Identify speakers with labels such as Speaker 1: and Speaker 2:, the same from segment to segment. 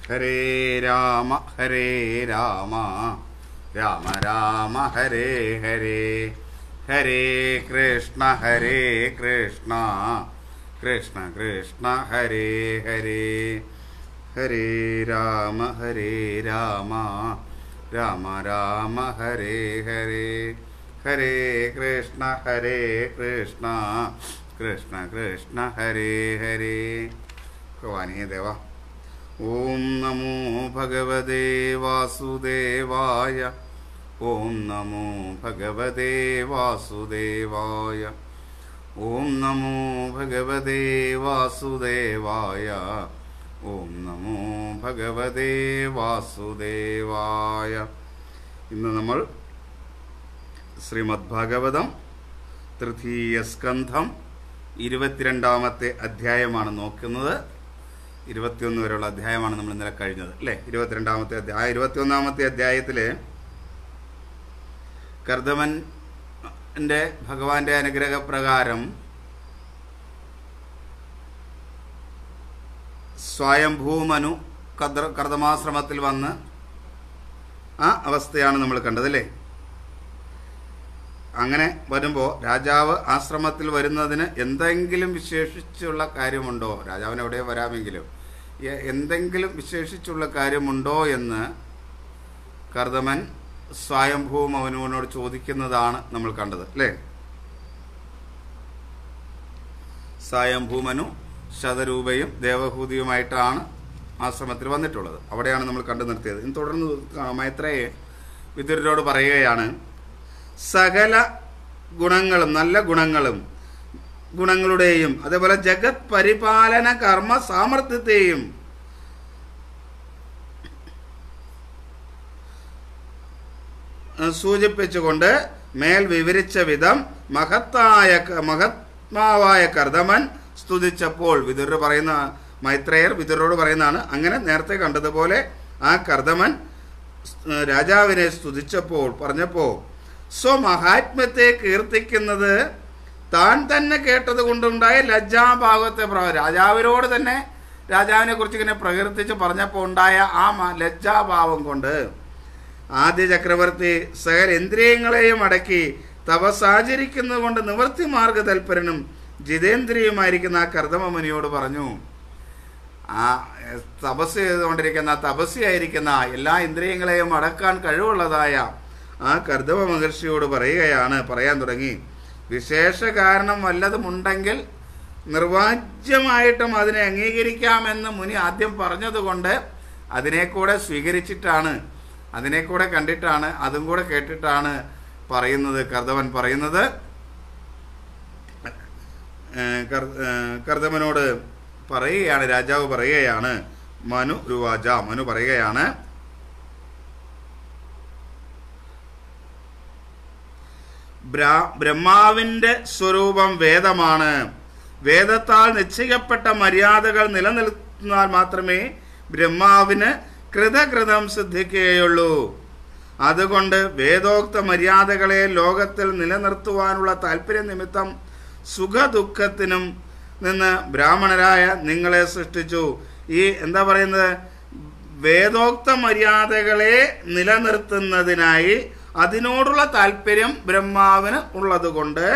Speaker 1: ഹരേ രാമ ഹരേ രാമ രാമ രാമ ഹരേ ഹരേ ഹരേ കൃഷ്ണ ഹരേ കൃഷ്ണ കൃഷ്ണ കൃഷ്ണ ഹരേ ഹരേ ഹരേ രാമ ഹരേ രാമ രാമ രാമ ഹരേ ഹരേ ഹരേ കൃഷ്ണ ഹരേ കൃഷ്ണ കൃഷ്ണ കൃഷ്ണ ഹരേ ഹരേ ഭഗവാനേ ദേവ ഓം നമോ ഭഗവതേ വാസുദേവായ ഓം നമോ ഭഗവതേ വാസുദേവായ ഓം നമോ ഭഗവതേ വാസുദേവായ ഓം നമോ ഭഗവതേ വാസുദേവായ ഇന്ന് നമ്മൾ ശ്രീമദ് ഭാഗവതം തൃതീയ സ്കന്ധം ഇരുപത്തിരണ്ടാമത്തെ അധ്യായമാണ് നോക്കുന്നത് ഇരുപത്തിയൊന്ന് വരെയുള്ള അധ്യായമാണ് നമ്മൾ ഇന്നലെ കഴിഞ്ഞത് അല്ലേ ഇരുപത്തിരണ്ടാമത്തെ അധ്യായം ആ ഇരുപത്തിയൊന്നാമത്തെ അധ്യായത്തില് കർദമൻ്റെ ഭഗവാന്റെ അനുഗ്രഹപ്രകാരം സ്വയംഭൂമനു കദ്ര കർദമാശ്രമത്തിൽ വന്ന് ആ അവസ്ഥയാണ് നമ്മൾ കണ്ടത് അല്ലേ അങ്ങനെ വരുമ്പോൾ രാജാവ് ആശ്രമത്തിൽ വരുന്നതിന് എന്തെങ്കിലും വിശേഷിച്ചുള്ള കാര്യമുണ്ടോ രാജാവിന് എവിടെ വരാമെങ്കിലും എ- എന്തെങ്കിലും വിശേഷിച്ചുള്ള കാര്യമുണ്ടോ എന്ന് കർദമൻ സ്വയംഭൂമവനുവിനോട് ചോദിക്കുന്നതാണ് നമ്മൾ കണ്ടത് അല്ലേ സ്വയംഭൂമനു ശതരൂപയും ദേവഹൂതിയുമായിട്ടാണ് ആശ്രമത്തിൽ വന്നിട്ടുള്ളത് അവിടെയാണ് നമ്മൾ കണ്ടു നിർത്തിയത് ഇനി തുടർന്ന് മൈത്രയെ വിതുരരോട് പറയുകയാണ് സകല ഗുണങ്ങളും നല്ല ഗുണങ്ങളും ഗുണങ്ങളുടെയും അതേപോലെ ജഗത് പരിപാലന കർമ്മ സാമർഥ്യത്തെയും ഏഹ് സൂചിപ്പിച്ചുകൊണ്ട് മേൽ വിവരിച്ച വിധം മഹത്തായ ക- മഹത്മാവായ കർദമൻ സ്തുതിച്ചപ്പോൾ വിതുരർ പറയുന്ന മൈത്രേയർ വിതുരോട് പറയുന്നതാണ് അങ്ങനെ നേരത്തെ കണ്ടതുപോലെ ആ കർദമൻ ഏഹ് രാജാവിനെ സ്തുതിച്ചപ്പോൾ പറഞ്ഞപ്പോൾ സ്വമഹാത്മ്യത്തെ കീർത്തിക്കുന്നത് താൻ തന്നെ കേട്ടത് കൊണ്ടുണ്ടായ ലജ്ജാഭാവത്തെ പ്ര രാജാവിനോട് തന്നെ രാജാവിനെ കുറിച്ച് ഇങ്ങനെ പ്രകീർത്തിച്ച് പറഞ്ഞപ്പോൾ ഉണ്ടായ ആ മ- ലജ്ജാഭാവം കൊണ്ട് ആദ്യ ചക്രവർത്തി സകല ഇന്ദ്രിയങ്ങളെയും അടക്കി തപസാചരിക്കുന്നത് കൊണ്ട് നിവൃത്തി മാർഗ തൽപരനും ജിതേന്ദ്രിയുമായിരിക്കുന്ന ആ കർദമമുനിയോട് പറഞ്ഞു ആ എ, തപസ് ചെയ്തുകൊണ്ടിരിക്കുന്ന തപസ്യായിരിക്കുന്ന എല്ലാ ഇന്ദ്രിയങ്ങളെയും അടക്കാൻ കഴിവുള്ളതായ ആ കർദവ മഹർഷിയോട് പറയുകയാണ് പറയാൻ തുടങ്ങി വിശേഷ കാരണം വല്ലതുമുണ്ടെങ്കിൽ നിർവാജ്യമായിട്ടും അതിനെ അംഗീകരിക്കാമെന്ന് മുനി ആദ്യം പറഞ്ഞതുകൊണ്ട് അതിനെ കൂടെ സ്വീകരിച്ചിട്ടാണ് അതിനെ കൂടെ കണ്ടിട്ടാണ് അതും കൂടെ കേട്ടിട്ടാണ് പറയുന്നത് കർദവൻ പറയുന്നത് ഏഹ് കർ- ഏഹ് കർദമനോട് പറയുകയാണ് രാജാവ് പറയുകയാണ് മനു രുവാജ മനു പറയുകയാണ് ബ്രാ- ബ്രഹ്മാവിന്റെ സ്വരൂപം വേദമാണ് വേദത്താൽ നിശ്ചയിക്കപ്പെട്ട മര്യാദകൾ നിലനിൽന്നാൽ മാത്രമേ ബ്രഹ്മാവിന് കൃതകൃതം സിദ്ധിക്കുകയുള്ളൂ അതുകൊണ്ട് വേദോക്ത മര്യാദകളെ ലോകത്തിൽ നിലനിർത്തുവാനുള്ള താല്പര്യ നിമിത്തം സുഖദുഃഖത്തിനും നിന്ന് ബ്രാഹ്മണരായ നിങ്ങളെ സൃഷ്ടിച്ചു ഈ എന്താ പറയുന്നത് വേദോക്ത മര്യാദകളെ നിലനിർത്തുന്നതിനായി അതിനോടുള്ള താല്പര്യം ബ്രഹ്മാവിന് ഉള്ളതുകൊണ്ട്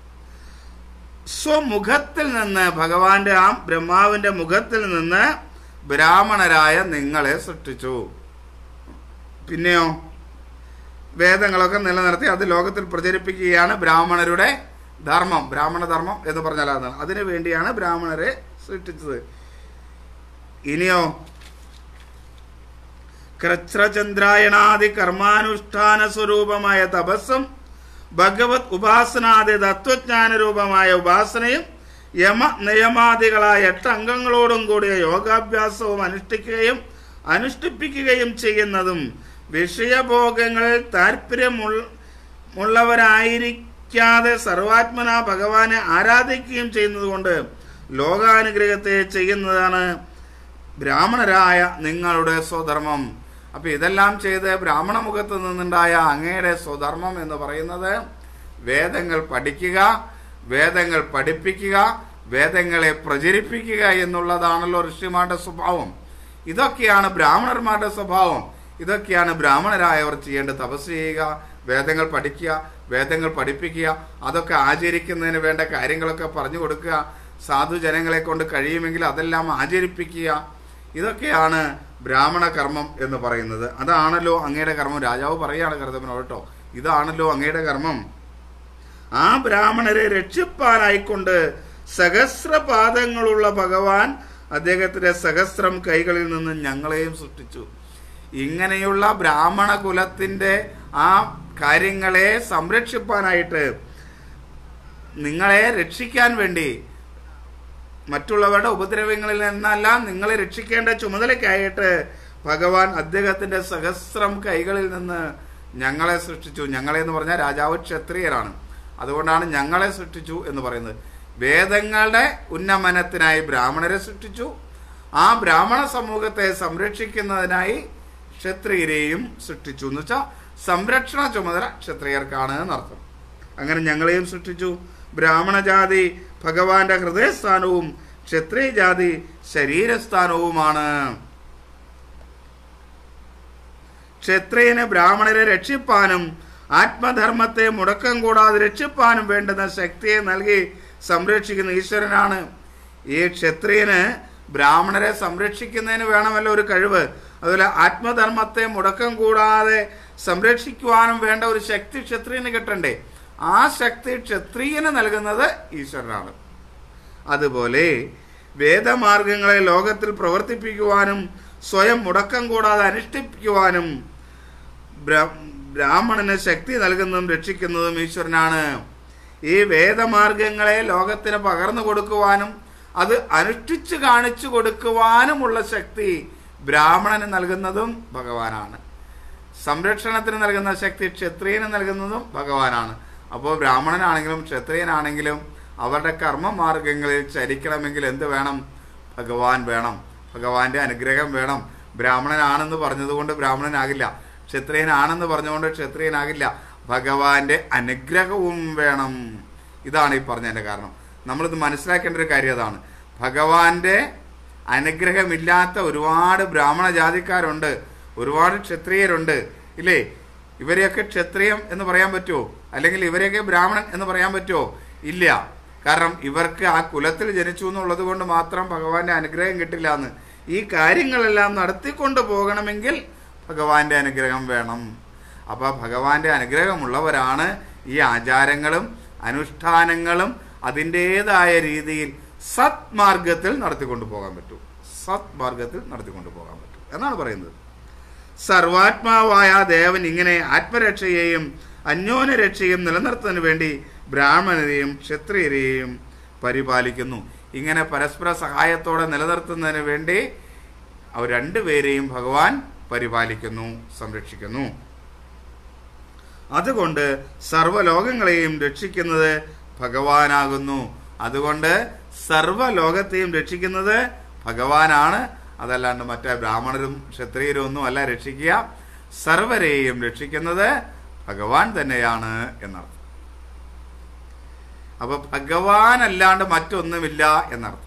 Speaker 1: സ്വമുഖത്തിൽ നിന്ന് ഭഗവാന്റെ ആ ബ്രഹ്മാവിന്റെ മുഖത്തിൽ നിന്ന് ബ്രാഹ്മണരായ നിങ്ങളെ സൃഷ്ടിച്ചു പിന്നെയോ വേദങ്ങളൊക്കെ നിലനിർത്തി അത് ലോകത്തിൽ പ്രചരിപ്പിക്കുകയാണ് ബ്രാഹ്മണരുടെ ധർമ്മം ബ്രാഹ്മണ ധർമ്മം എന്ന് പറഞ്ഞാൽ അതാണ് അതിനു വേണ്ടിയാണ് ബ്രാഹ്മണരെ സൃഷ്ടിച്ചത് ഇനിയോ കൃച്ഛചന്ദ്രായണാദി കർമാനുഷ്ഠാന സ്വരൂപമായ തപസ്സും ഭഗവത് ഉപാസനാദി തത്വജ്ഞാന രൂപമായ ഉപാസനയും യമ നിയമാദികളായ എട്ട് അംഗങ്ങളോടും കൂടിയ യോഗാഭ്യാസവും അനുഷ്ഠിക്കുകയും അനുഷ്ഠിപ്പിക്കുകയും ചെയ്യുന്നതും വിഷയഭോഗങ്ങളിൽ താല്പര്യമുള്ളവരായിരിക്കാതെ സർവാത്മന ഭഗവാനെ ആരാധിക്കുകയും ചെയ്യുന്നതുകൊണ്ട് ലോകാനുഗ്രഹത്തെ ചെയ്യുന്നതാണ് ബ്രാഹ്മണരായ നിങ്ങളുടെ സ്വധർമ്മം അപ്പൊ ഇതെല്ലാം ചെയ്ത് ബ്രാഹ്മണ മുഖത്ത് നിന്നുണ്ടായ അങ്ങയുടെ സ്വധർമ്മം എന്ന് പറയുന്നത് വേദങ്ങൾ പഠിക്കുക വേദങ്ങൾ പഠിപ്പിക്കുക വേദങ്ങളെ പ്രചരിപ്പിക്കുക എന്നുള്ളതാണല്ലോ ഋഷിമാരുടെ സ്വഭാവം ഇതൊക്കെയാണ് ബ്രാഹ്മണന്മാരുടെ സ്വഭാവം ഇതൊക്കെയാണ് ബ്രാഹ്മണരായവർ ചെയ്യേണ്ട തപസ് ചെയ്യുക വേദങ്ങൾ പഠിക്കുക വേദങ്ങൾ പഠിപ്പിക്കുക അതൊക്കെ ആചരിക്കുന്നതിന് വേണ്ട കാര്യങ്ങളൊക്കെ പറഞ്ഞു കൊടുക്കുക സാധുജനങ്ങളെ കൊണ്ട് കഴിയുമെങ്കിൽ അതെല്ലാം ആചരിപ്പിക്കുക ഇതൊക്കെയാണ് ബ്രാഹ്മണ കർമ്മം എന്ന് പറയുന്നത് അതാണല്ലോ അങ്ങയുടെ കർമ്മം രാജാവ് പറയുകയാണ് കർത്തവനോട് കേട്ടോ ഇതാണല്ലോ അങ്ങയുടെ കർമ്മം ആ ബ്രാഹ്മണരെ രക്ഷിപ്പാനായിക്കൊണ്ട് സഹസ്രപാദങ്ങളുള്ള ഭഗവാൻ അദ്ദേഹത്തിന്റെ സഹസ്രം കൈകളിൽ നിന്ന് ഞങ്ങളെയും സൃഷ്ടിച്ചു ഇങ്ങനെയുള്ള ബ്രാഹ്മണ കുലത്തിന്റെ ആ കാര്യങ്ങളെ സംരക്ഷിപ്പാനായിട്ട് നിങ്ങളെ രക്ഷിക്കാൻ വേണ്ടി മറ്റുള്ളവരുടെ ഉപദ്രവങ്ങളിൽ നിന്നെല്ലാം നിങ്ങളെ രക്ഷിക്കേണ്ട ചുമതലയ്ക്കായിട്ട് ഭഗവാൻ അദ്ദേഹത്തിന്റെ സഹസ്രം കൈകളിൽ നിന്ന് ഞങ്ങളെ സൃഷ്ടിച്ചു ഞങ്ങളെ എന്ന് പറഞ്ഞാൽ രാജാവ് ക്ഷത്രിയരാണ് അതുകൊണ്ടാണ് ഞങ്ങളെ സൃഷ്ടിച്ചു എന്ന് പറയുന്നത് വേദങ്ങളുടെ ഉന്നമനത്തിനായി ബ്രാഹ്മണരെ സൃഷ്ടിച്ചു ആ ബ്രാഹ്മണ സമൂഹത്തെ സംരക്ഷിക്കുന്നതിനായി ക്ഷത്രിയരെയും സൃഷ്ടിച്ചു എന്ന് വെച്ചാൽ സംരക്ഷണ ചുമതല ക്ഷത്രിയർക്കാണ് എന്നർത്ഥം അങ്ങനെ ഞങ്ങളെയും സൃഷ്ടിച്ചു ബ്രാഹ്മണജാതി ഭഗവാന്റെ ഹൃദയസ്ഥാനവും ക്ഷത്രിയ ജാതി ശരീരസ്ഥാനവുമാണ് ക്ഷത്രിയന് ബ്രാഹ്മണരെ രക്ഷിപ്പാനും ആത്മധർമ്മത്തെ മുടക്കം കൂടാതെ രക്ഷിപ്പാനും വേണ്ടുന്ന ശക്തിയെ നൽകി സംരക്ഷിക്കുന്ന ഈശ്വരനാണ് ഈ ക്ഷത്രിയന് ബ്രാഹ്മണരെ സംരക്ഷിക്കുന്നതിന് വേണമല്ലോ ഒരു കഴിവ് അതുപോലെ ആത്മധർമ്മത്തെ മുടക്കം കൂടാതെ സംരക്ഷിക്കുവാനും വേണ്ട ഒരു ശക്തി ക്ഷത്രിയന് കിട്ടണ്ടേ ആ ശക്തി ക്ഷത്രിയന് നൽകുന്നത് ഈശ്വരനാണ് അതുപോലെ വേദമാർഗങ്ങളെ ലോകത്തിൽ പ്രവർത്തിപ്പിക്കുവാനും സ്വയം മുടക്കം കൂടാതെ അനുഷ്ഠിപ്പിക്കുവാനും ബ്ര- ബ്രാഹ്മണന് ശക്തി നൽകുന്നതും രക്ഷിക്കുന്നതും ഈശ്വരനാണ് ഈ വേദമാർഗങ്ങളെ ലോകത്തിന് പകർന്നു കൊടുക്കുവാനും അത് അനുഷ്ഠിച്ചു കാണിച്ചു കൊടുക്കുവാനുമുള്ള ശക്തി ബ്രാഹ്മണന് നൽകുന്നതും ഭഗവാനാണ് സംരക്ഷണത്തിന് നൽകുന്ന ശക്തി ക്ഷത്രിയന് നൽകുന്നതും ഭഗവാനാണ് അപ്പോൾ ബ്രാഹ്മണനാണെങ്കിലും ക്ഷത്രിയനാണെങ്കിലും അവരുടെ കർമ്മമാർഗങ്ങളിൽ ചരിക്കണമെങ്കിൽ എന്ത് വേണം ഭഗവാൻ വേണം ഭഗവാന്റെ അനുഗ്രഹം വേണം ബ്രാഹ്മണനാണെന്ന് പറഞ്ഞതുകൊണ്ട് ബ്രാഹ്മണനാകില്ല ക്ഷത്രിയനാണെന്ന് പറഞ്ഞുകൊണ്ട് ക്ഷത്രിയനാകില്ല ഭഗവാന്റെ അനുഗ്രഹവും വേണം ഇതാണ് ഈ പറഞ്ഞതിന്റെ കാരണം നമ്മളിത് മനസ്സിലാക്കേണ്ട ഒരു കാര്യം അതാണ് ഭഗവാന്റെ അനുഗ്രഹമില്ലാത്ത ഒരുപാട് ബ്രാഹ്മണ ജാതിക്കാരുണ്ട് ഒരുപാട് ക്ഷത്രിയരുണ്ട് ഇല്ലേ ഇവരെയൊക്കെ ക്ഷത്രിയം എന്ന് പറയാൻ പറ്റുമോ അല്ലെങ്കിൽ ഇവരെയൊക്കെ ബ്രാഹ്മണൻ എന്ന് പറയാൻ പറ്റുമോ ഇല്ല കാരണം ഇവർക്ക് ആ കുലത്തിൽ ജനിച്ചു എന്നുള്ളത് കൊണ്ട് മാത്രം ഭഗവാന്റെ അനുഗ്രഹം കിട്ടില്ല എന്ന് ഈ കാര്യങ്ങളെല്ലാം നടത്തിക്കൊണ്ട് പോകണമെങ്കിൽ ഭഗവാന്റെ അനുഗ്രഹം വേണം അപ്പൊ ഭഗവാന്റെ അനുഗ്രഹമുള്ളവരാണ് ഈ ആചാരങ്ങളും അനുഷ്ഠാനങ്ങളും അതിൻ്റെതായ രീതിയിൽ സത്മാർഗത്തിൽ നടത്തിക്കൊണ്ടു പോകാൻ പറ്റൂ സത്മാർഗത്തിൽ നടത്തിക്കൊണ്ടു പോകാൻ പറ്റും എന്നാണ് പറയുന്നത് സർവാത്മാവായ ദേവൻ ഇങ്ങനെ ആത്മരക്ഷയെയും അന്യോന്യ രക്ഷയും നിലനിർത്തുന്നതിന് വേണ്ടി ബ്രാഹ്മണരെയും ക്ഷത്രിയരെയും പരിപാലിക്കുന്നു ഇങ്ങനെ പരസ്പര സഹായത്തോടെ നിലനിർത്തുന്നതിന് വേണ്ടി അവർ രണ്ടുപേരെയും ഭഗവാൻ പരിപാലിക്കുന്നു സംരക്ഷിക്കുന്നു അതുകൊണ്ട് സർവ്വലോകങ്ങളെയും രക്ഷിക്കുന്നത് ഭഗവാനാകുന്നു അതുകൊണ്ട് സർവ്വലോകത്തെയും രക്ഷിക്കുന്നത് ഭഗവാനാണ് അതല്ലാണ്ട് മറ്റേ ബ്രാഹ്മണരും ക്ഷത്രിയരും ഒന്നും അല്ല രക്ഷിക്കുക സർവരെയും രക്ഷിക്കുന്നത് ഭഗവാൻ തന്നെയാണ് എന്നർത്ഥം അപ്പൊ ഭഗവാൻ അല്ലാണ്ട് മറ്റൊന്നുമില്ല എന്നർത്ഥം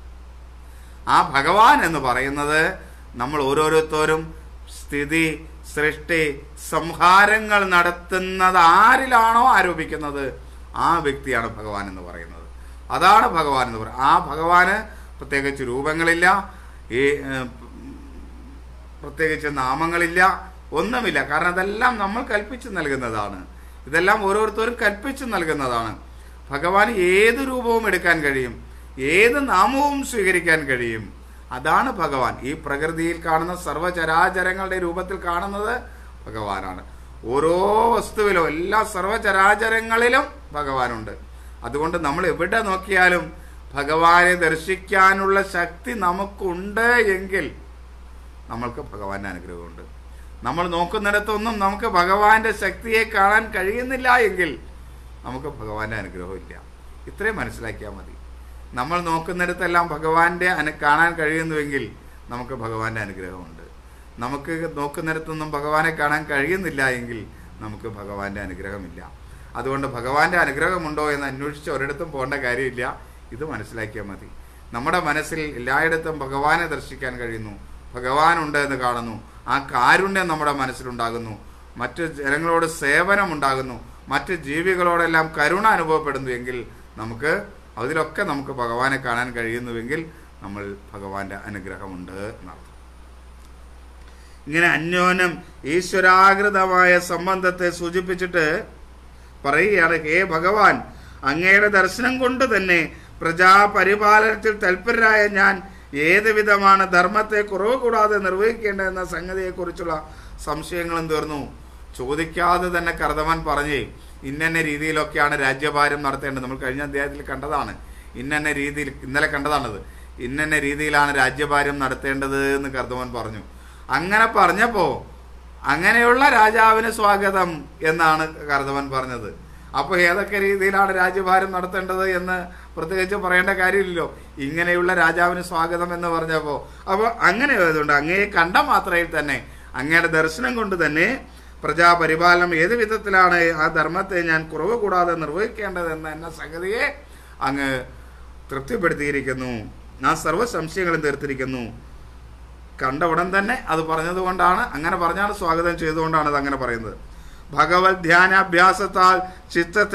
Speaker 1: ആ ഭഗവാൻ എന്ന് പറയുന്നത് നമ്മൾ ഓരോരുത്തരും സ്ഥിതി സൃഷ്ടി സംഹാരങ്ങൾ നടത്തുന്നത് ആരിലാണോ ആരോപിക്കുന്നത് ആ വ്യക്തിയാണ് ഭഗവാൻ എന്ന് പറയുന്നത് അതാണ് ഭഗവാൻ എന്ന് പറയുന്നത് ആ ഭഗവാന് പ്രത്യേകിച്ച് രൂപങ്ങളില്ല ഈ ഏഹ്, പ്രത്യേകിച്ച് നാമങ്ങളില്ല ഒന്നുമില്ല കാരണം അതെല്ലാം നമ്മൾ കൽപ്പിച്ച് നൽകുന്നതാണ് ഇതെല്ലാം ഓരോരുത്തരും കൽപ്പിച്ച് നൽകുന്നതാണ് ഭഗവാന് ഏത് രൂപവും എടുക്കാൻ കഴിയും ഏത് നാമവും സ്വീകരിക്കാൻ കഴിയും അതാണ് ഭഗവാൻ ഈ പ്രകൃതിയിൽ കാണുന്ന സർവചരാചരങ്ങളുടെ രൂപത്തിൽ കാണുന്നത് ഭഗവാനാണ് ഓരോ വസ്തുവിലും എല്ലാ സർവചരാചരങ്ങളിലും ഭഗവാനുണ്ട് അതുകൊണ്ട് നമ്മൾ എവിടെ നോക്കിയാലും ഭഗവാനെ ദർശിക്കാനുള്ള ശക്തി നമുക്കുണ്ട് എങ്കിൽ നമ്മൾക്ക് ഭഗവാന്റെ അനുഗ്രഹമുണ്ട് നമ്മൾ നോക്കുന്നിടത്തൊന്നും നമുക്ക് ഭഗവാന്റെ ശക്തിയെ കാണാൻ കഴിയുന്നില്ല എങ്കിൽ നമുക്ക് ഭഗവാന്റെ അനുഗ്രഹമില്ല ഇത്രയും മനസ്സിലാക്കിയാൽ മതി നമ്മൾ നോക്കുന്നിടത്തെല്ലാം ഭഗവാന്റെ അനു കാണാൻ കഴിയുന്നുവെങ്കിൽ നമുക്ക് ഭഗവാന്റെ അനുഗ്രഹമുണ്ട് നമുക്ക് നോക്കുന്നിടത്തൊന്നും ഭഗവാനെ കാണാൻ കഴിയുന്നില്ല എങ്കിൽ നമുക്ക് ഭഗവാന്റെ അനുഗ്രഹമില്ല അതുകൊണ്ട് ഭഗവാന്റെ അനുഗ്രഹമുണ്ടോ എന്ന് അന്വേഷിച്ച് ഒരിടത്തും പോകേണ്ട കാര്യമില്ല ഇത് മനസ്സിലാക്കിയാൽ മതി നമ്മുടെ മനസ്സിൽ എല്ലായിടത്തും ഭഗവാനെ ദർശിക്കാൻ കഴിയുന്നു ഭഗവാനുണ്ട് എന്ന് കാണുന്നു ആ കാരുണ്യം നമ്മുടെ മനസ്സിലുണ്ടാകുന്നു മറ്റ് ജനങ്ങളോട് സേവനം ഉണ്ടാകുന്നു മറ്റ് ജീവികളോടെല്ലാം കരുണ അനുഭവപ്പെടുന്നു എങ്കിൽ നമുക്ക് അതിലൊക്കെ നമുക്ക് ഭഗവാനെ കാണാൻ കഴിയുന്നുവെങ്കിൽ നമ്മൾ ഭഗവാന്റെ അനുഗ്രഹമുണ്ട് എന്നർത്ഥം ഇങ്ങനെ അന്യോന്യം ഈശ്വരാകൃതമായ സംബന്ധത്തെ സൂചിപ്പിച്ചിട്ട് പറയുകയാണ് ഹേ ഭഗവാൻ അങ്ങയുടെ ദർശനം കൊണ്ട് തന്നെ പ്രജാപരിപാലനത്തിൽ തൽപരരായ ഞാൻ ഏത് വിധമാണ് ധർമ്മത്തെ കുറവ് കൂടാതെ നിർവഹിക്കേണ്ടതെന്ന സംഗതിയെക്കുറിച്ചുള്ള സംശയങ്ങളും തീർന്നു ചോദിക്കാതെ തന്നെ കർദവൻ പറഞ്ഞേ ഇന്നന്ന രീതിയിലൊക്കെയാണ് രാജ്യഭാരം നടത്തേണ്ടത് നമ്മൾ കഴിഞ്ഞ അധ്യായത്തിൽ കണ്ടതാണ് ഇന്നന്ന രീതിയിൽ ഇന്നലെ കണ്ടതാണത് ഇന്നന്ന രീതിയിലാണ് രാജ്യഭാരം നടത്തേണ്ടത് എന്ന് കർദവൻ പറഞ്ഞു അങ്ങനെ പറഞ്ഞപ്പോ അങ്ങനെയുള്ള രാജാവിന് സ്വാഗതം എന്നാണ് കർദവൻ പറഞ്ഞത് അപ്പോൾ ഏതൊക്കെ രീതിയിലാണ് രാജ്യഭാരം നടത്തേണ്ടത് എന്ന് പ്രത്യേകിച്ച് പറയേണ്ട കാര്യമില്ലല്ലോ ഇങ്ങനെയുള്ള രാജാവിന് സ്വാഗതം എന്ന് പറഞ്ഞപ്പോൾ അപ്പോൾ അങ്ങനെ ആയതുകൊണ്ട് അങ്ങയെ കണ്ട മാത്രയിൽ തന്നെ അങ്ങയുടെ ദർശനം കൊണ്ട് തന്നെ പ്രജാപരിപാലനം ഏത് വിധത്തിലാണ് ആ ധർമ്മത്തെ ഞാൻ കുറവ് കൂടാതെ നിർവഹിക്കേണ്ടതെന്ന എന്ന സംഗതിയെ അങ്ങ് തൃപ്തിപ്പെടുത്തിയിരിക്കുന്നു ആ സർവ്വ സംശയങ്ങളും തീർത്തിരിക്കുന്നു കണ്ട ഉടൻ തന്നെ അത് പറഞ്ഞതുകൊണ്ടാണ് അങ്ങനെ പറഞ്ഞാണ് സ്വാഗതം ചെയ്തുകൊണ്ടാണ് അത് അങ്ങനെ പറയുന്നത് ഭഗവത് ധ്യാനാഭ്യാസത്താൽ ചിത്തത്തെ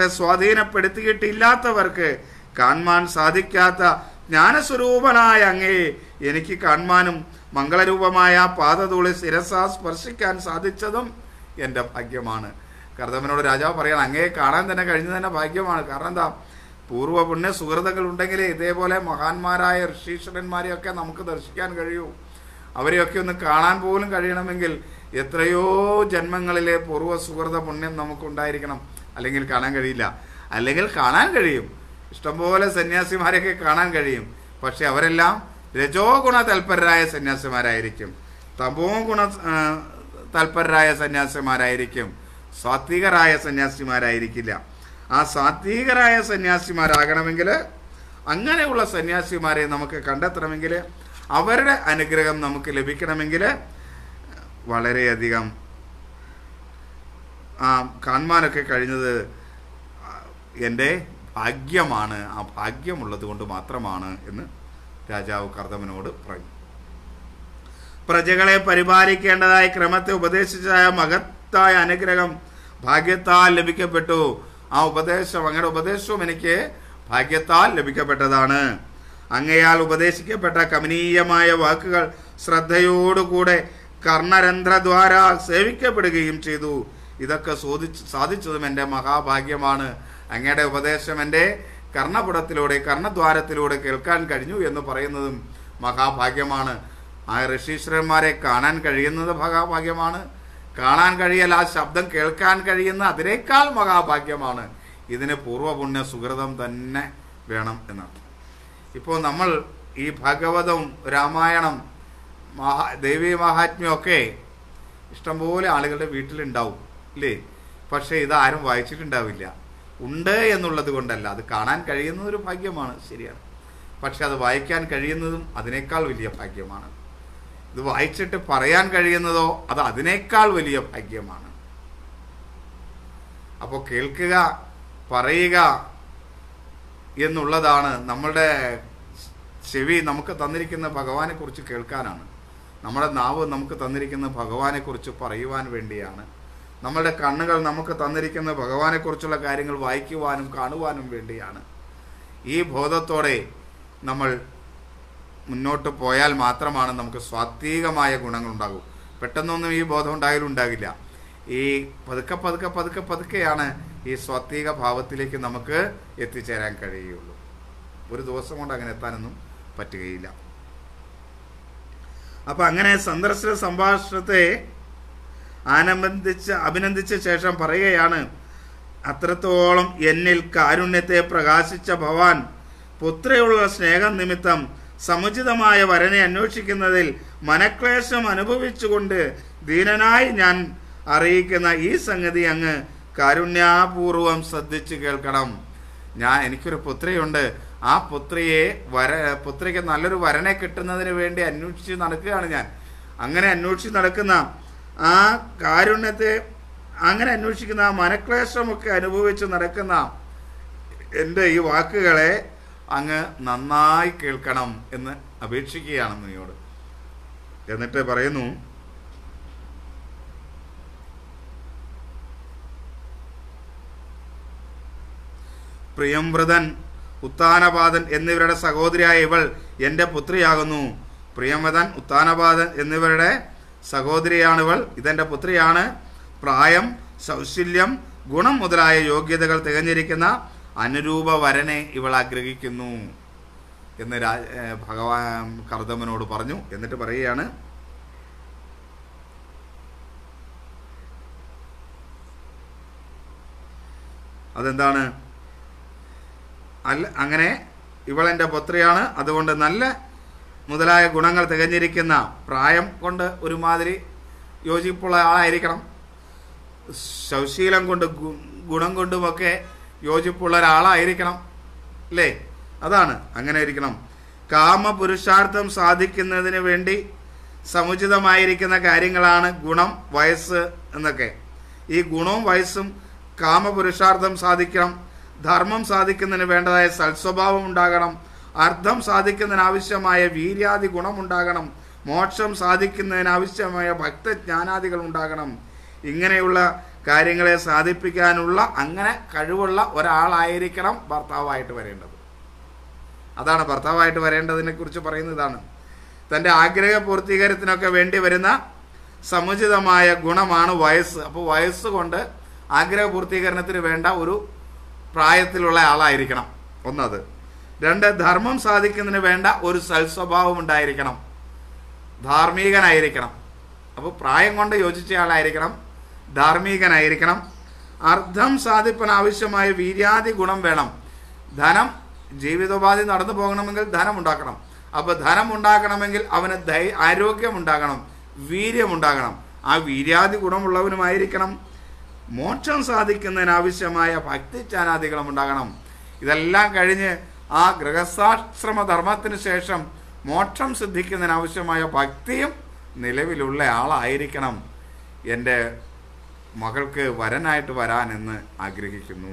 Speaker 1: സ്വാധീനപ്പെടുത്തിയിട്ടില്ലാത്തവർക്ക് കാണുവാൻ സാധിക്കാത്ത ജ്ഞാനസ്വരൂപനായ അങ്ങയെ എനിക്ക് കാണുവാനും മംഗളരൂപമായ പാദതൂളി ശിരസ സ്പർശിക്കാൻ സാധിച്ചതും എൻ്റെ ഭാഗ്യമാണ് കർദമനോട് രാജാവ് പറയണം അങ്ങയെ കാണാൻ തന്നെ കഴിഞ്ഞത് തന്നെ ഭാഗ്യമാണ് കാരണം എന്താ പൂർവ്വ പുണ്യ സുഹൃതങ്ങൾ ഉണ്ടെങ്കിലേ ഇതേപോലെ മഹാന്മാരായ ഋഷീശ്വരന്മാരെയൊക്കെ നമുക്ക് ദർശിക്കാൻ കഴിയൂ അവരെയൊക്കെ ഒന്ന് കാണാൻ പോലും കഴിയണമെങ്കിൽ എത്രയോ ജന്മങ്ങളിലെ പൂർവ്വ സുഹൃത പുണ്യം നമുക്കുണ്ടായിരിക്കണം അല്ലെങ്കിൽ കാണാൻ കഴിയില്ല അല്ലെങ്കിൽ കാണാൻ കഴിയും ഇഷ്ടംപോലെ സന്യാസിമാരെയൊക്കെ കാണാൻ കഴിയും പക്ഷെ അവരെല്ലാം രജോ ഗുണ തൽപരരായ സന്യാസിമാരായിരിക്കും തമോ ഗുണ ആ, തൽപരരായ സന്യാസിമാരായിരിക്കും സാത്വികരായ സന്യാസിമാരായിരിക്കില്ല ആ സാത്വികരായ സന്യാസിമാരാകണമെങ്കിൽ അങ്ങനെയുള്ള സന്യാസിമാരെ നമുക്ക് കണ്ടെത്തണമെങ്കിൽ അവരുടെ അനുഗ്രഹം നമുക്ക് ലഭിക്കണമെങ്കിൽ വളരെയധികം ആ കാണുവാനൊക്കെ കഴിഞ്ഞത് എൻ്റെ ഭാഗ്യമാണ് ആ ഭാഗ്യമുള്ളത് കൊണ്ട് മാത്രമാണ് എന്ന് രാജാവ് കർദമനോട് പറഞ്ഞു പ്രജകളെ പരിപാലിക്കേണ്ടതായ ക്രമത്തെ ഉപദേശിച്ചതായ മഹത്തായ അനുഗ്രഹം ഭാഗ്യത്താൽ ലഭിക്കപ്പെട്ടു ആ ഉപദേശം അങ്ങയുടെ ഉപദേശവും എനിക്ക് ഭാഗ്യത്താൽ ലഭിക്കപ്പെട്ടതാണ് അങ്ങയാൽ ഉപദേശിക്കപ്പെട്ട കമനീയമായ വാക്കുകൾ ശ്രദ്ധയോടുകൂടെ കർണരന്ധ്രദ്വാര സേവിക്കപ്പെടുകയും ചെയ്തു ഇതൊക്കെ ചോദിച്ച് സാധിച്ചതും എൻ്റെ മഹാഭാഗ്യമാണ് അങ്ങയുടെ ഉപദേശം എൻ്റെ കർണപുടത്തിലൂടെ കർണദ്വാരത്തിലൂടെ കേൾക്കാൻ കഴിഞ്ഞു എന്ന് പറയുന്നതും മഹാഭാഗ്യമാണ് ആ ഋഷീശ്വരന്മാരെ കാണാൻ കഴിയുന്നത് മഹാഭാഗ്യമാണ് കാണാൻ കഴിയൽ ആ ശബ്ദം കേൾക്കാൻ കഴിയുന്ന അതിനേക്കാൾ മഹാഭാഗ്യമാണ് ഇതിന് പൂർവ്വപുണ്യ സുഹൃതം തന്നെ വേണം എന്നർത്ഥം ഇപ്പോൾ നമ്മൾ ഈ ഭാഗവതം രാമായണം മഹാ ദേവീ മഹാത്മ്യം ഒക്കെ ഇഷ്ടംപോലെ ആളുകളുടെ വീട്ടിലുണ്ടാവും ഇല്ലേ പക്ഷേ ഇത് ആരും വായിച്ചിട്ടുണ്ടാവില്ല ഉണ്ട് എന്നുള്ളത് കൊണ്ടല്ല അത് കാണാൻ കഴിയുന്നത് ഒരു ഭാഗ്യമാണ് ശരിയാണ് പക്ഷെ അത് വായിക്കാൻ കഴിയുന്നതും അതിനേക്കാൾ വലിയ ഭാഗ്യമാണ് ഇത് വായിച്ചിട്ട് പറയാൻ കഴിയുന്നതോ അത് അതിനേക്കാൾ വലിയ ഭാഗ്യമാണ് അപ്പോൾ കേൾക്കുക പറയുക എന്നുള്ളതാണ് നമ്മളുടെ ചെവി നമുക്ക് തന്നിരിക്കുന്ന ഭഗവാനെ കുറിച്ച് കേൾക്കാനാണ് നമ്മുടെ നാവ് നമുക്ക് തന്നിരിക്കുന്ന ഭഗവാനെ കുറിച്ച് പറയുവാൻ വേണ്ടിയാണ് നമ്മളുടെ കണ്ണുകൾ നമുക്ക് തന്നിരിക്കുന്ന ഭഗവാനെ കുറിച്ചുള്ള കാര്യങ്ങൾ വായിക്കുവാനും കാണുവാനും വേണ്ടിയാണ് ഈ ബോധത്തോടെ നമ്മൾ മുന്നോട്ട് പോയാൽ മാത്രമാണ് നമുക്ക് സ്വാത്വികമായ ഗുണങ്ങൾ ഉണ്ടാകൂ പെട്ടെന്നൊന്നും ഈ ബോധം ഉണ്ടായാലും ഉണ്ടാകില്ല ഈ പതുക്കെ പതുക്കെ പതുക്കെ പതുക്കെയാണ് ഈ സ്വാത്വിക ഭാവത്തിലേക്ക് നമുക്ക് എത്തിച്ചേരാൻ കഴിയുള്ളൂ ഒരു ദിവസം കൊണ്ട് അങ്ങനെ എത്താനൊന്നും പറ്റുകയില്ല അപ്പൊ അങ്ങനെ സന്ദർശന സംഭാഷണത്തെ ആനന്ദിച്ച് അഭിനന്ദിച്ച ശേഷം പറയുകയാണ് അത്രത്തോളം എന്നിൽ കാരുണ്യത്തെ പ്രകാശിച്ച ഭവാൻ പുത്രയുള്ള സ്നേഹം നിമിത്തം സമുചിതമായ വരനെ അന്വേഷിക്കുന്നതിൽ മനക്ലേശം അനുഭവിച്ചുകൊണ്ട് ദീനനായി ഞാൻ അറിയിക്കുന്ന ഈ സംഗതി അങ്ങ് കാരുണ്യാപൂർവം ശ്രദ്ധിച്ചു കേൾക്കണം ഞാൻ എനിക്കൊരു പുത്രിയുണ്ട് ആ പുത്രിയെ വര പുത്രിക്ക് നല്ലൊരു വരനെ കിട്ടുന്നതിന് വേണ്ടി അന്വേഷിച്ച് നടക്കുകയാണ് ഞാൻ അങ്ങനെ അന്വേഷിച്ച് നടക്കുന്ന ആ കാരുണ്യത്തെ അങ്ങനെ അന്വേഷിക്കുന്ന ആ മനക്ലേശമൊക്കെ അനുഭവിച്ച് നടക്കുന്ന എൻ്റെ ഈ വാക്കുകളെ അങ്ങ് നന്നായി കേൾക്കണം എന്ന് അപേക്ഷിക്കുകയാണ് മുനിയോട് എന്നിട്ട് പറയുന്നു പ്രിയംവൃതൻ ഉത്താനപാതൻ എന്നിവരുടെ സഹോദരിയായ ഇവൾ എൻ്റെ പുത്രിയാകുന്നു പ്രിയംവദൻ ഉത്താനപാതൻ എന്നിവരുടെ സഹോദരിയാണിവൾ ഇതെൻ്റെ പുത്രിയാണ് പ്രായം സൗശല്യം ഗുണം മുതലായ യോഗ്യതകൾ തികഞ്ഞിരിക്കുന്ന അനുരൂപ വരനെ ഇവൾ ആഗ്രഹിക്കുന്നു എന്ന് രാ ഏഹ് ഭഗവാൻ കർദമനോട് പറഞ്ഞു എന്നിട്ട് പറയുകയാണ് അതെന്താണ് അല്ല അങ്ങനെ ഇവളെൻ്റെ പുത്രിയാണ് അതുകൊണ്ട് നല്ല മുതലായ ഗുണങ്ങൾ തികഞ്ഞിരിക്കുന്ന പ്രായം കൊണ്ട് ഒരുമാതിരി യോജിപ്പുള്ള ആളായിരിക്കണം ശൗശീലം കൊണ്ട് ഗു- ഗുണം കൊണ്ടുമൊക്കെ യോജിപ്പുള്ള ഒരാളായിരിക്കണം അല്ലേ അതാണ് അങ്ങനെ ഇരിക്കണം കാമപുരുഷാർത്ഥം സാധിക്കുന്നതിന് വേണ്ടി സമുചിതമായിരിക്കുന്ന കാര്യങ്ങളാണ് ഗുണം വയസ്സ് എന്നൊക്കെ ഈ ഗുണവും വയസ്സും കാമപുരുഷാർത്ഥം സാധിക്കണം ധർമ്മം സാധിക്കുന്നതിന് വേണ്ടതായ സൽസ്വഭാവം ഉണ്ടാകണം അർത്ഥം സാധിക്കുന്നതിന് ആവശ്യമായ വീര്യാദി ഗുണമുണ്ടാകണം മോക്ഷം സാധിക്കുന്നതിന് ആവശ്യമായ ഭക്തജ്ഞാനാദികൾ ഉണ്ടാകണം ഇങ്ങനെയുള്ള കാര്യങ്ങളെ സാധിപ്പിക്കാനുള്ള അങ്ങനെ കഴിവുള്ള ഒരാളായിരിക്കണം ഭർത്താവായിട്ട് വരേണ്ടത് അതാണ് ഭർത്താവായിട്ട് വരേണ്ടതിനെ കുറിച്ച് പറയുന്നതാണ് തൻ്റെ ആഗ്രഹ പൂർത്തീകരണത്തിനൊക്കെ വേണ്ടി വരുന്ന സമുചിതമായ ഗുണമാണ് വയസ്സ് അപ്പോൾ വയസ്സ് കൊണ്ട് ആഗ്രഹ പൂർത്തീകരണത്തിന് വേണ്ട ഒരു പ്രായത്തിലുള്ള ആളായിരിക്കണം ഒന്നത് രണ്ട് ധർമ്മം സാധിക്കുന്നതിന് വേണ്ട ഒരു സൽസ്വഭാവം ഉണ്ടായിരിക്കണം ധാർമ്മികനായിരിക്കണം അപ്പോൾ പ്രായം കൊണ്ട് യോജിച്ച ആളായിരിക്കണം ധാർമ്മികനായിരിക്കണം അർത്ഥം സാധിപ്പാൻ ആവശ്യമായ വീര്യാദി ഗുണം വേണം ധനം ജീവിതോപാധി നടന്നു പോകണമെങ്കിൽ ധനം ഉണ്ടാക്കണം അപ്പോൾ ധനം ഉണ്ടാക്കണമെങ്കിൽ അവന് ധൈ ആരോഗ്യം ഉണ്ടാകണം വീര്യം ഉണ്ടാകണം ആ വീര്യാദി ഗുണമുള്ളവനുമായിരിക്കണം മോക്ഷം സാധിക്കുന്നതിന് ആവശ്യമായ ഭക്തിച്ചാനാദികളും ഉണ്ടാകണം ഇതെല്ലാം കഴിഞ്ഞ് ആ ഗൃഹസ്ഥാശ്രമ ധർമ്മത്തിന് ശേഷം മോക്ഷം സിദ്ധിക്കുന്നതിന് ആവശ്യമായ ഭക്തിയും നിലവിലുള്ള ആളായിരിക്കണം എൻ്റെ മകൾക്ക് വരനായിട്ട് വരാനെന്ന് ആഗ്രഹിക്കുന്നു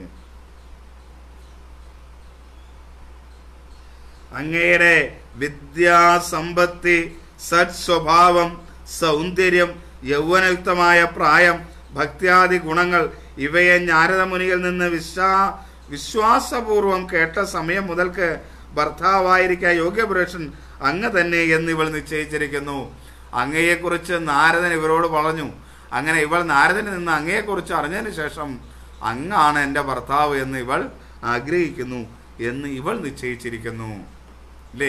Speaker 1: അങ്ങയുടെ വിദ്യാസമ്പത്തി സത്സ്വഭാവം സൗന്ദര്യം യൗവനയുക്തമായ പ്രായം ഭക്ത്യാദി ഗുണങ്ങൾ ഇവയെ നാരദമുനിയിൽ നിന്ന് വിശ്വാ വിശ്വാസപൂർവം കേട്ട സമയം മുതൽക്ക് ഭർത്താവായിരിക്കാൻ യോഗ്യപുരുഷൻ അങ്ങ് തന്നെ എന്നിവൾ നിശ്ചയിച്ചിരിക്കുന്നു അങ്ങയെക്കുറിച്ച് നാരദൻ ഇവരോട് പറഞ്ഞു അങ്ങനെ ഇവൾ നാരദനിൽ നിന്ന് അങ്ങയെക്കുറിച്ച് അറിഞ്ഞതിന് ശേഷം അങ്ങാണ് എൻ്റെ ഭർത്താവ് എന്ന് ഇവൾ ആഗ്രഹിക്കുന്നു എന്ന് ഇവൾ നിശ്ചയിച്ചിരിക്കുന്നു അല്ലേ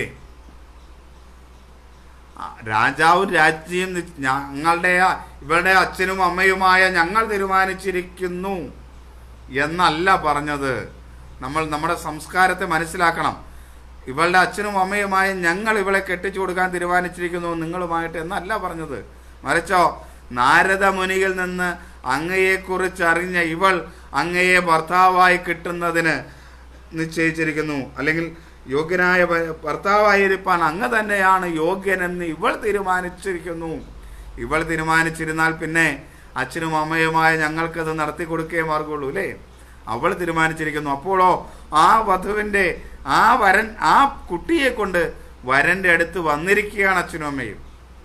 Speaker 1: ആ, രാജാവും രാജ്ഞിയും നി- ഞങ്ങളുടെ ഇവരുടെ അച്ഛനും അമ്മയുമായ ഞങ്ങൾ തീരുമാനിച്ചിരിക്കുന്നു എന്നല്ല പറഞ്ഞത് നമ്മൾ നമ്മുടെ സംസ്കാരത്തെ മനസ്സിലാക്കണം ഇവളുടെ അച്ഛനും അമ്മയുമായ ഞങ്ങൾ ഇവളെ കെട്ടിച്ചു കൊടുക്കാൻ തീരുമാനിച്ചിരിക്കുന്നു നിങ്ങളുമായിട്ട് എന്നല്ല പറഞ്ഞത് മറിച്ചോ നാരദ മുനിയിൽ നിന്ന് അങ്ങയെക്കുറിച്ച് അറിഞ്ഞ ഇവൾ അങ്ങയെ ഭർത്താവായി കിട്ടുന്നതിന് നിശ്ചയിച്ചിരിക്കുന്നു അല്ലെങ്കിൽ യോഗ്യനായ ഭ- ഭർത്താവായിരിക്കാൻ അങ്ങ് തന്നെയാണ് യോഗ്യനെന്ന് ഇവൾ തീരുമാനിച്ചിരിക്കുന്നു ഇവൾ തീരുമാനിച്ചിരുന്നാൽ പിന്നെ അച്ഛനും അമ്മയുമായ ഞങ്ങൾക്കത് നടത്തി കൊടുക്കേ മാർഗുള്ളൂ അല്ലേ അവൾ തീരുമാനിച്ചിരിക്കുന്നു അപ്പോഴോ ആ വധുവിൻ്റെ ആ വരൻ ആ കുട്ടിയെ കൊണ്ട് വരൻ്റെ അടുത്ത് വന്നിരിക്കുകയാണ് അച്ഛനും അമ്മയും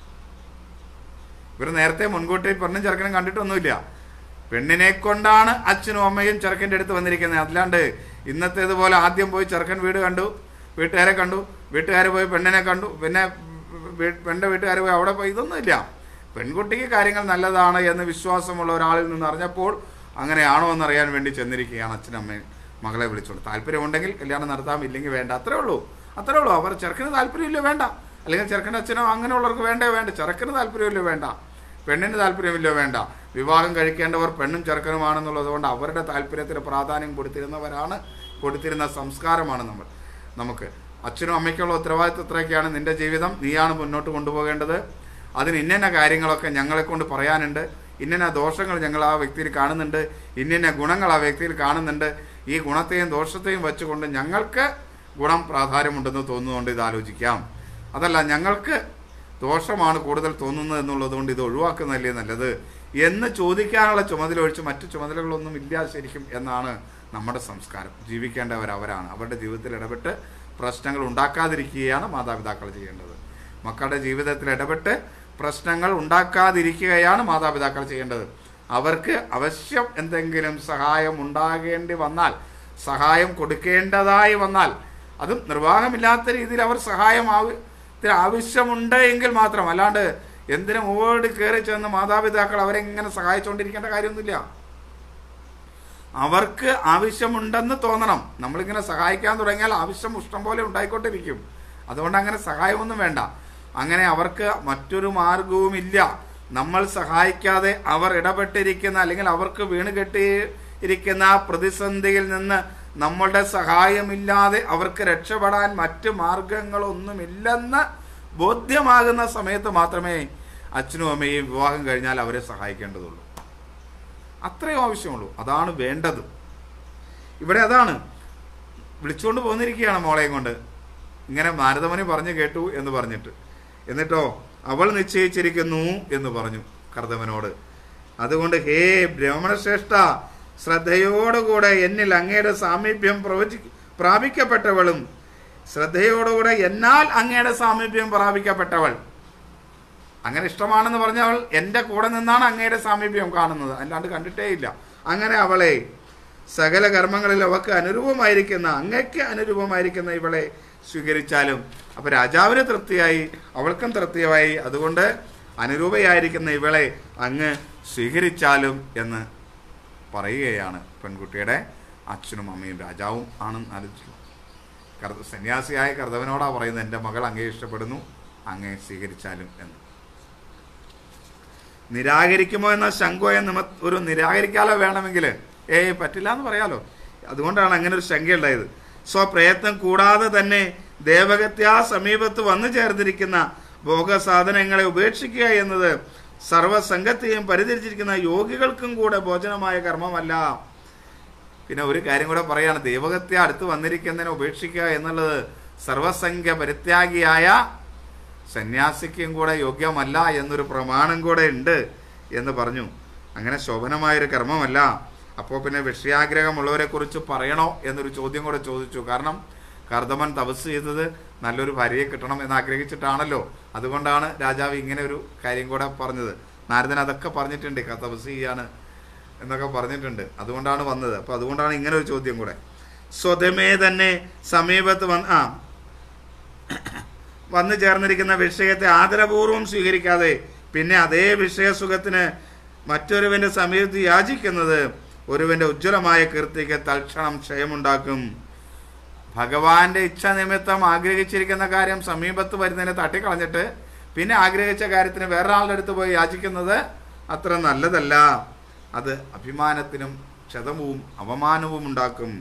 Speaker 1: ഇവർ നേരത്തെ മുൻകൂട്ടി പെണ്ണും ചെറുക്കനും കണ്ടിട്ടൊന്നുമില്ല പെണ്ണിനെ കൊണ്ടാണ് അച്ഛനും അമ്മയും ചെറുക്കൻ്റെ അടുത്ത് വന്നിരിക്കുന്നത് അല്ലാണ്ട് ഇന്നത്തേതുപോലെ ആദ്യം പോയി ചെറുക്കൻ വീട് കണ്ടു വീട്ടുകാരെ കണ്ടു വീട്ടുകാർ പോയി പെണ്ണിനെ കണ്ടു പിന്നെ വീ- പെണ്ണിൻ്റെ വീട്ടുകാർ പോയി അവിടെ പോയി ഇതൊന്നുമില്ല പെൺകുട്ടിക്ക് കാര്യങ്ങൾ നല്ലതാണ് എന്ന് വിശ്വാസമുള്ള ഒരാളിൽ നിന്ന് അറിഞ്ഞപ്പോൾ അങ്ങനെയാണോ എന്നറിയാൻ വേണ്ടി ചെന്നിരിക്കുകയാണ് അച്ഛനും അമ്മയും മകളെ വിളിച്ചോണ്ട് താല്പര്യമുണ്ടെങ്കിൽ കല്യാണം നടത്താം ഇല്ലെങ്കിൽ വേണ്ട അത്രേ ഉള്ളൂ അത്രേ ഉള്ളൂ അവർ ചെറുക്കന് താല്പര്യമില്ല വേണ്ട അല്ലെങ്കിൽ ചെറുക്കൻ്റെ അച്ഛനോ അങ്ങനെയുള്ളവർക്ക് വേണ്ടേ വേണ്ട ചെറുക്കന് താല്പര്യമില്ല വേണ്ട പെണ്ണിന് താല്പര്യമില്ല വേണ്ട വിവാഹം കഴിക്കേണ്ടവർ പെണ്ണും ചെറുക്കനുമാണെന്നുള്ളത് കൊണ്ട് അവരുടെ താല്പര്യത്തിന് പ്രാധാന്യം കൊടുത്തിരുന്നവരാണ് കൊടുത്തിരുന്ന സംസ്കാരമാണ് നമ്മൾ നമുക്ക് അച്ഛനും അമ്മയ്ക്കുള്ള ഉത്തരവാദിത്വം ഇത്രയൊക്കെയാണ് നിന്റെ ജീവിതം നീയാണ് മുന്നോട്ട് കൊണ്ടുപോകേണ്ടത് അതിന് ഇന്ന കാര്യങ്ങളൊക്കെ ഞങ്ങളെ കൊണ്ട് പറയാനുണ്ട് ഇന്ന ദോഷങ്ങൾ ഞങ്ങൾ ആ വ്യക്തിയിൽ കാണുന്നുണ്ട് ഇന്ന ഗുണങ്ങൾ ആ വ്യക്തിയിൽ കാണുന്നുണ്ട് ഈ ഗുണത്തെയും ദോഷത്തെയും വെച്ചുകൊണ്ട് ഞങ്ങൾക്ക് ഗുണം പ്രാധാന്യമുണ്ടെന്ന് തോന്നുന്നുകൊണ്ട് ഇത് ആലോചിക്കാം അതല്ല ഞങ്ങൾക്ക് ദോഷമാണ് കൂടുതൽ തോന്നുന്നത് എന്നുള്ളത് കൊണ്ട് ഇത് ഒഴിവാക്കുന്നതല്ലേ നല്ലത് എന്ന് ചോദിക്കാനുള്ള ചുമതല ഒഴിച്ച് മറ്റു ചുമതലകളൊന്നും ഇല്ല ശരിക്കും എന്നാണ് നമ്മുടെ സംസ്കാരം ജീവിക്കേണ്ടവർ അവരാണ് അവരുടെ ജീവിതത്തിൽ ഇടപെട്ട് പ്രശ്നങ്ങൾ ഉണ്ടാക്കാതിരിക്കുകയാണ് മാതാപിതാക്കൾ ചെയ്യേണ്ടത് മക്കളുടെ ജീവിതത്തിൽ ഇടപെട്ട് പ്രശ്നങ്ങൾ ഉണ്ടാക്കാതിരിക്കുകയാണ് മാതാപിതാക്കൾ ചെയ്യേണ്ടത് അവർക്ക് അവശ്യം എന്തെങ്കിലും സഹായം ഉണ്ടാകേണ്ടി വന്നാൽ സഹായം കൊടുക്കേണ്ടതായി വന്നാൽ അതും നിർവാഹമില്ലാത്ത രീതിയിൽ അവർ സഹായം ആവ- ത്തിന് ആവശ്യമുണ്ട് എങ്കിൽ മാത്രം അല്ലാണ്ട് എന്തിനും ഓടി കയറി ചെന്ന് മാതാപിതാക്കൾ അവരെ ഇങ്ങനെ സഹായിച്ചുകൊണ്ടിരിക്കേണ്ട കാര്യമൊന്നുമില്ല അവർക്ക് ആവശ്യമുണ്ടെന്ന് തോന്നണം നമ്മളിങ്ങനെ സഹായിക്കാൻ തുടങ്ങിയാൽ ആവശ്യം ഇഷ്ടം പോലെ ഉണ്ടായിക്കൊണ്ടിരിക്കും അതുകൊണ്ട് അങ്ങനെ സഹായമൊന്നും വേണ്ട അങ്ങനെ അവർക്ക് മറ്റൊരു മാർഗവുമില്ല നമ്മൾ സഹായിക്കാതെ അവർ ഇടപെട്ടിരിക്കുന്ന അല്ലെങ്കിൽ അവർക്ക് വീണ് കെട്ടിയിരിക്കുന്ന ആ പ്രതിസന്ധിയിൽ നിന്ന് നമ്മളുടെ സഹായമില്ലാതെ അവർക്ക് രക്ഷപ്പെടാൻ മറ്റ് മാർഗങ്ങളൊന്നുമില്ലെന്ന് ബോധ്യമാകുന്ന സമയത്ത് മാത്രമേ അച്ഛനും അമ്മയും വിവാഹം കഴിഞ്ഞാൽ അവരെ സഹായിക്കേണ്ടതുള്ളൂ അത്രയും ആവശ്യമുള്ളൂ അതാണ് വേണ്ടത് ഇവിടെ അതാണ് വിളിച്ചുകൊണ്ട് പോന്നിരിക്കുകയാണ് മോളെയും കൊണ്ട് ഇങ്ങനെ നാരദമണി പറഞ്ഞു കേട്ടു എന്ന് പറഞ്ഞിട്ട് എന്നിട്ടോ അവൾ നിശ്ചയിച്ചിരിക്കുന്നു എന്ന് പറഞ്ഞു കർദവനോട് അതുകൊണ്ട് ഹേ ബ്രാഹ്മണശ്രേഷ്ഠ ശ്രദ്ധയോടുകൂടെ എന്നിൽ അങ്ങയുടെ സാമീപ്യം പ്രവചി പ്രാപിക്കപ്പെട്ടവളും ശ്രദ്ധയോടുകൂടെ എന്നാൽ അങ്ങയുടെ സാമീപ്യം പ്രാപിക്കപ്പെട്ടവൾ അങ്ങനെ ഇഷ്ടമാണെന്ന് പറഞ്ഞവൾ എൻ്റെ കൂടെ നിന്നാണ് അങ്ങയുടെ സാമീപ്യം കാണുന്നത് അല്ലാണ്ട് കണ്ടിട്ടേ ഇല്ല അങ്ങനെ അവളെ സകല കർമ്മങ്ങളിൽ അവക്ക് അനുരൂപമായിരിക്കുന്ന അങ്ങയ്ക്ക് അനുരൂപമായിരിക്കുന്ന ഇവളെ സ്വീകരിച്ചാലും അപ്പൊ രാജാവിന് തൃപ്തിയായി അവൾക്കും തൃപ്തിയായി അതുകൊണ്ട് അനുരൂപയായിരിക്കുന്ന ഇവളെ അങ്ങ് സ്വീകരിച്ചാലും എന്ന് പറയുകയാണ് പെൺകുട്ടിയുടെ അച്ഛനും അമ്മയും രാജാവും ആണ് ആലോചിച്ചു കർത്ത സന്യാസിയായ കർത്തവനോടാ പറയുന്നത് എൻ്റെ മകൾ അങ്ങേ ഇഷ്ടപ്പെടുന്നു അങ്ങേ സ്വീകരിച്ചാലും എന്ന് നിരാകരിക്കുമോ എന്ന ശങ്ക നിമ ഒരു നിരാകരിക്കാലോ വേണമെങ്കിൽ ഏയ് പറ്റില്ല എന്ന് പറയാലോ അതുകൊണ്ടാണ് അങ്ങനെ ഒരു ശങ്കയുണ്ടായത് സ്വപ്രയത്നം കൂടാതെ തന്നെ ദേവഗത്യാ സമീപത്ത് വന്നു ചേർന്നിരിക്കുന്ന ഭോഗസാധനങ്ങളെ ഉപേക്ഷിക്കുക എന്നത് സർവസംഘത്തെയും പരിചരിച്ചിരിക്കുന്ന യോഗികൾക്കും കൂടെ ഭോജനമായ കർമ്മമല്ല പിന്നെ ഒരു കാര്യം കൂടെ പറയാണ് ദൈവകത്തെ അടുത്ത് വന്നിരിക്കുന്നതിനെ ഉപേക്ഷിക്കുക എന്നുള്ളത് സർവസംഖ്യ പരിത്യാഗിയായ സന്യാസിക്കും കൂടെ യോഗ്യമല്ല എന്നൊരു പ്രമാണം കൂടെ ഉണ്ട് എന്ന് പറഞ്ഞു അങ്ങനെ ശോഭനമായൊരു കർമ്മമല്ല അപ്പോൾ പിന്നെ വിഷയാഗ്രഹമുള്ളവരെ കുറിച്ച് പറയണോ എന്നൊരു ചോദ്യം കൂടെ ചോദിച്ചു കാരണം കർദമൻ തപസ് ചെയ്തത് നല്ലൊരു ഭാര്യയെ കിട്ടണം എന്ന് ആഗ്രഹിച്ചിട്ടാണല്ലോ അതുകൊണ്ടാണ് രാജാവ് ഇങ്ങനെ ഒരു കാര്യം കൂടെ പറഞ്ഞത് നാരദൻ അതൊക്കെ പറഞ്ഞിട്ടുണ്ട് ക- തപസ് ചെയ്യാണ് എന്നൊക്കെ പറഞ്ഞിട്ടുണ്ട് അതുകൊണ്ടാണ് വന്നത് അപ്പോൾ അതുകൊണ്ടാണ് ഇങ്ങനെ ഒരു ചോദ്യം കൂടെ സ്വതമേ തന്നെ സമീപത്ത് വന്ന് ആ വന്നു ചേർന്നിരിക്കുന്ന വിഷയത്തെ ആദരപൂർവ്വം സ്വീകരിക്കാതെ പിന്നെ അതേ വിഷയസുഖത്തിന് മറ്റൊരുവന്റെ സമീപത്ത് യാചിക്കുന്നത് ഒരുവന്റെ ഉജ്ജ്വലമായ കീർത്തിക്ക് തൽക്ഷണം ക്ഷയമുണ്ടാക്കും ഭഗവാന്റെ ഇച്ഛ നിമിത്തം ആഗ്രഹിച്ചിരിക്കുന്ന കാര്യം സമീപത്ത് വരുന്നതിനെ തട്ടിക്കളഞ്ഞിട്ട് പിന്നെ ആഗ്രഹിച്ച കാര്യത്തിന് വേറൊരാളുടെ അടുത്ത് പോയി യാചിക്കുന്നത് അത്ര നല്ലതല്ല അത് അഭിമാനത്തിനും ക്ഷതവും അവമാനവും ഉണ്ടാക്കും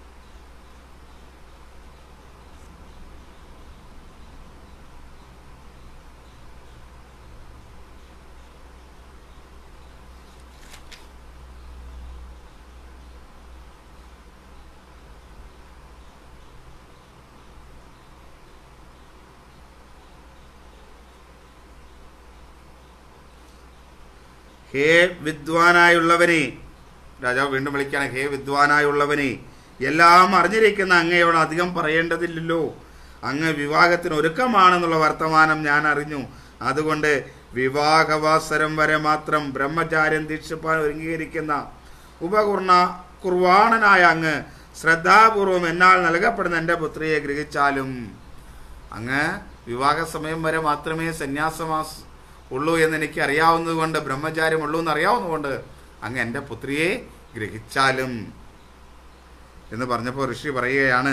Speaker 1: ഹേ വിദ്വാനായുള്ളവനെ രാജാവ് വീണ്ടും വിളിക്കുകയാണ് ഹേ വിദ്വാനായുള്ളവനെ എല്ലാം അറിഞ്ഞിരിക്കുന്ന അങ്ങയോട് അധികം പറയേണ്ടതില്ലല്ലോ അങ്ങ് വിവാഹത്തിന് ഒരുക്കമാണെന്നുള്ള വർത്തമാനം ഞാൻ അറിഞ്ഞു അതുകൊണ്ട് വിവാഹവാസരം വരെ മാത്രം ബ്രഹ്മചാര്യം ദീക്ഷിപ്പാൻ ഒരുങ്ങിയിരിക്കുന്ന ഉപകുർണ കുർവാണനായ അങ്ങ് ശ്രദ്ധാപൂർവം എന്നാൽ നൽകപ്പെടുന്ന എൻ്റെ പുത്രിയെ ഗ്രഹിച്ചാലും അങ്ങ് വിവാഹ സമയം വരെ മാത്രമേ സന്യാസമാസ് ഉള്ളൂ എന്ന് എനിക്ക് അറിയാവുന്നത് കൊണ്ട് ബ്രഹ്മചാര്യം ഉള്ളൂ എന്ന് അറിയാവുന്നതുകൊണ്ട് അങ്ങ് എൻ്റെ പുത്രിയെ ഗ്രഹിച്ചാലും എന്ന് പറഞ്ഞപ്പോൾ ഋഷി പറയുകയാണ്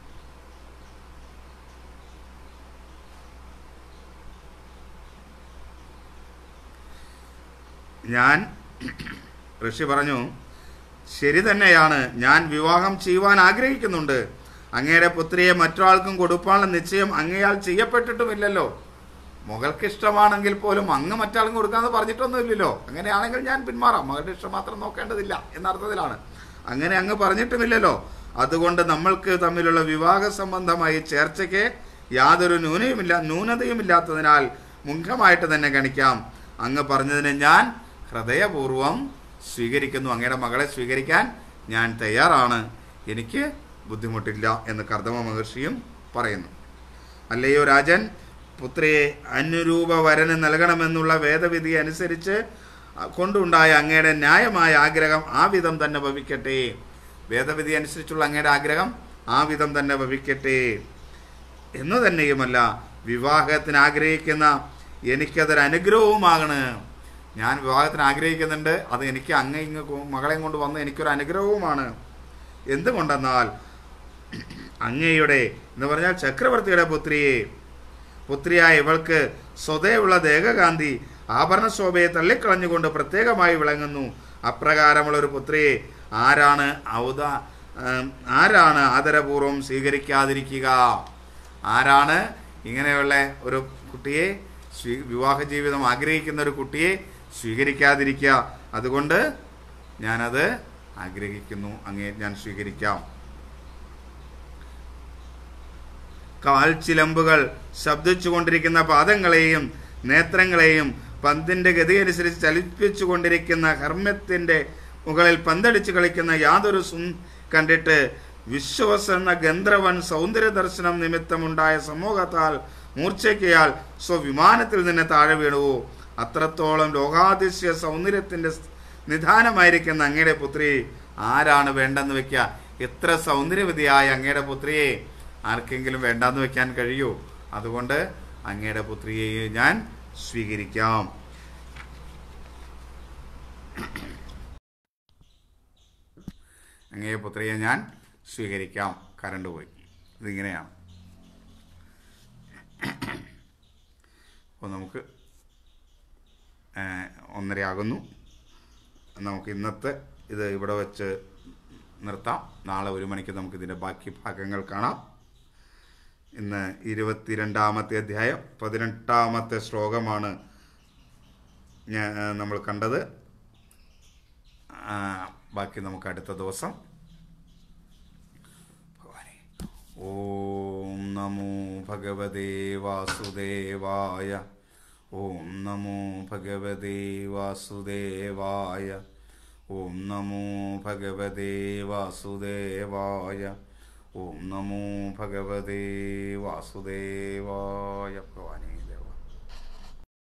Speaker 1: ഞാൻ ഋഷി പറഞ്ഞു ശരി തന്നെയാണ് ഞാൻ വിവാഹം ചെയ്യുവാൻ ആഗ്രഹിക്കുന്നുണ്ട് അങ്ങയുടെ പുത്രിയെ മറ്റൊരാൾക്കും കൊടുക്കാനുള്ള നിശ്ചയം അങ്ങയാൽ ചെയ്യപ്പെട്ടിട്ടുമില്ലല്ലോ മകൾക്ക് ഇഷ്ടമാണെങ്കിൽ പോലും അങ്ങ് മറ്റാൾക്കും കൊടുക്കാന്ന് പറഞ്ഞിട്ടൊന്നുമില്ലല്ലോ അങ്ങനെയാണെങ്കിൽ ഞാൻ പിന്മാറാം മകളുടെ ഇഷ്ടം മാത്രം നോക്കേണ്ടതില്ല എന്ന അർത്ഥത്തിലാണ് അങ്ങനെ അങ്ങ് പറഞ്ഞിട്ടുമില്ലല്ലോ അതുകൊണ്ട് നമ്മൾക്ക് തമ്മിലുള്ള വിവാഹ സംബന്ധമായി ചേർച്ചയ്ക്ക് യാതൊരു ന്യൂനയുമില്ല ന്യൂനതയുമില്ലാത്തതിനാൽ മുഖമായിട്ട് തന്നെ ഗണിക്കാം അങ്ങ് പറഞ്ഞതിനെ ഞാൻ ഹൃദയപൂർവം സ്വീകരിക്കുന്നു അങ്ങയുടെ മകളെ സ്വീകരിക്കാൻ ഞാൻ തയ്യാറാണ് എനിക്ക് ബുദ്ധിമുട്ടില്ല എന്ന് കർദമ മഹർഷിയും പറയുന്നു അല്ലയോ രാജൻ പുത്രിയെ അനുരൂപ വരന് നൽകണമെന്നുള്ള വേദവിധി അനുസരിച്ച് കൊണ്ടുണ്ടായ അങ്ങയുടെ ന്യായമായ ആഗ്രഹം ആ വിധം തന്നെ ഭവിക്കട്ടെ വേദവിധി അനുസരിച്ചുള്ള അങ്ങയുടെ ആഗ്രഹം ആ വിധം തന്നെ ഭവിക്കട്ടെ എന്ന് തന്നെയുമല്ല വിവാഹത്തിന് ആഗ്രഹിക്കുന്ന എനിക്കതൊരു അനുഗ്രഹവുമാകണ് ഞാൻ വിവാഹത്തിന് ആഗ്രഹിക്കുന്നുണ്ട് അത് എനിക്ക് അങ്ങ് ഇങ്ങ് കൊ- മകളെയും കൊണ്ട് വന്ന് എനിക്കൊരു അനുഗ്രഹവുമാണ് എന്തുകൊണ്ടെന്നാൽ അങ്ങയുടെ എന്ന് പറഞ്ഞാൽ ചക്രവർത്തിയുടെ പുത്രിയെ പുത്രിയായ ഇവൾക്ക് സ്വതയുള്ള ദേഹകാന്തി ആഭരണ ശോഭയെ തള്ളിക്കളഞ്ഞുകൊണ്ട് പ്രത്യേകമായി വിളങ്ങുന്നു അപ്രകാരമുള്ള ഒരു പുത്രിയെ ആരാണ് ഔദ ആം, ആരാണ് ആദരപൂർവ്വം സ്വീകരിക്കാതിരിക്കുക ആരാണ് ഇങ്ങനെയുള്ള ഒരു കുട്ടിയെ സ്വീ വിവാഹ ജീവിതം ആഗ്രഹിക്കുന്ന ഒരു കുട്ടിയെ സ്വീകരിക്കാതിരിക്കുക അതുകൊണ്ട് ഞാനത് ആഗ്രഹിക്കുന്നു അങ്ങേ ഞാൻ സ്വീകരിക്കാം കാൽച്ചിലമ്പുകൾ ശബ്ദിച്ചുകൊണ്ടിരിക്കുന്ന പാദങ്ങളെയും നേത്രങ്ങളെയും പന്തിന്റെ ഗതിയനുസരിച്ച് ചലിപ്പിച്ചുകൊണ്ടിരിക്കുന്ന ഹർമ്മ്യത്തിന്റെ മുകളിൽ പന്തടിച്ച് കളിക്കുന്ന യാതൊരു സും കണ്ടിട്ട് വിശ്വസ് എന്ന ഗന്ധർവൻ സൗന്ദര്യ ദർശനം നിമിത്തമുണ്ടായ സമൂഹത്താൽ മൂർച്ചയ്ക്കയാൽ സ്വവിമാനത്തിൽ നിന്ന് താഴെ വീണുവോ അത്രത്തോളം ലോകാതിശയ സൗന്ദര്യത്തിന്റെ നിധാനമായിരിക്കുന്ന അങ്ങയുടെ പുത്രി ആരാണ് വേണ്ടെന്ന് വെക്കുക എത്ര സൗന്ദര്യവതിയായ അങ്ങയുടെ പുത്രിയെ ആർക്കെങ്കിലും വേണ്ടാന്ന് വെക്കാൻ കഴിയൂ അതുകൊണ്ട് അങ്ങയുടെ പുത്രിയെ ഞാൻ സ്വീകരിക്കാം അങ്ങയെ പുത്രിയെ ഞാൻ സ്വീകരിക്കാം കരണ്ട് പോയി ഇതിങ്ങനെയാണ് അപ്പോൾ നമുക്ക് ഏഹ്, ഒന്നരയാകുന്നു നമുക്ക് ഇന്നത്തെ ഇത് ഇവിടെ വെച്ച് നിർത്താം നാളെ ഒരു മണിക്ക് നമുക്ക് ഇതിൻ്റെ ബാക്കി ഭാഗങ്ങൾ കാണാം ഇന്ന് ഇരുപത്തിരണ്ടാമത്തെ അധ്യായം പതിനെട്ടാമത്തെ ശ്ലോകമാണ് ഞാൻ നമ്മൾ കണ്ടത് ആ, ബാക്കി നമുക്ക് അടുത്ത ദിവസം ഭഗവാനെ ഓം നമോ ഭഗവതേ വാസുദേവായ ഓം നമോ ഭഗവതേ വാസുദേവായ ഓം നമോ ഭഗവതേ വാസുദേവായ ഓം നമോ ഭഗവതേ വാസുദേവായ ഭഗവാനേ